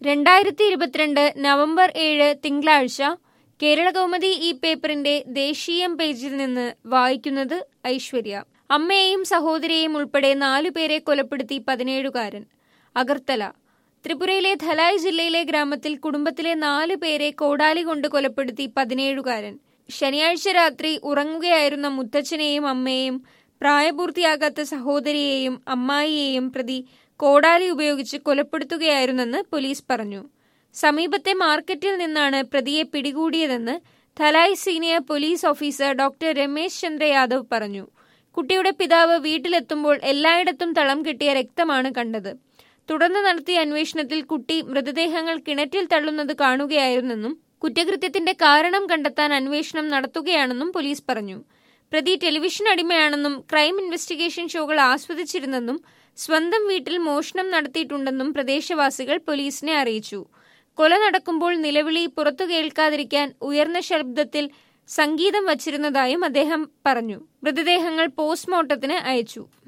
രണ്ടായിരത്തി ഇരുപത്തിരണ്ട് നവംബർ ഏഴ് തിങ്കളാഴ്ച കേരളകൗമുദി ഈ പേപ്പറിന്റെ ദേശീയം പേജിൽ നിന്ന് വായിക്കുന്നത് ഐശ്വര്യ അമ്മയെയും സഹോദരിയെയും ഉൾപ്പെടെ നാലുപേരെ കൊലപ്പെടുത്തി പതിനേഴുകാരൻ അഗർത്തല ത്രിപുരയിലെ ധലായ് ജില്ലയിലെ ഗ്രാമത്തിൽ കുടുംബത്തിലെ നാല് പേരെ കോടാലി കൊണ്ട് കൊലപ്പെടുത്തി പതിനേഴുകാരൻ ശനിയാഴ്ച രാത്രി ഉറങ്ങുകയായിരുന്ന മുത്തച്ഛനെയും അമ്മയെയും പ്രായപൂർത്തിയാകാത്ത സഹോദരിയെയും അമ്മായിയെയും പ്രതി കോടാലി ഉപയോഗിച്ച് കൊലപ്പെടുത്തുകയായിരുന്നെന്ന് പോലീസ് പറഞ്ഞു സമീപത്തെ മാർക്കറ്റിൽ നിന്നാണ് പ്രതിയെ പിടികൂടിയതെന്ന് Dhalai senior police officer doctor Ramesh Chandra Yadav പറഞ്ഞു കുട്ടിയുടെ പിതാവ് വീട്ടിലെത്തുമ്പോൾ എല്ലായിടത്തും തളം കെട്ടിയ രക്തമാണ് കണ്ടത് തുടർന്ന് നടത്തിയ അന്വേഷണത്തിൽ കുട്ടി മൃതദേഹങ്ങൾ കിണറ്റിൽ തള്ളുന്നത് കാണുകയായിരുന്നെന്നും കുറ്റകൃത്യത്തിന്റെ കാരണം കണ്ടെത്താൻ അന്വേഷണം നടത്തുകയാണെന്നും പോലീസ് പറഞ്ഞു പ്രതി ടെലിവിഷൻ അടിമയാണെന്നും ക്രൈം ഇൻവെസ്റ്റിഗേഷൻ ഷോകൾ ആസ്വദിച്ചിരുന്നെന്നും സ്വന്തം വീട്ടിൽ മോഷണം നടത്തിയിട്ടുണ്ടെന്നും പ്രദേശവാസികൾ പോലീസിനെ അറിയിച്ചു കൊല നടക്കുമ്പോൾ നിലവിളി പുറത്തു കേൾക്കാതിരിക്കാൻ ഉയർന്ന ശബ്ദത്തിൽ സംഗീതം വച്ചിരുന്നതായും അദ്ദേഹം പറഞ്ഞു മൃതദേഹങ്ങൾ പോസ്റ്റ്മോർട്ടത്തിന് അയച്ചു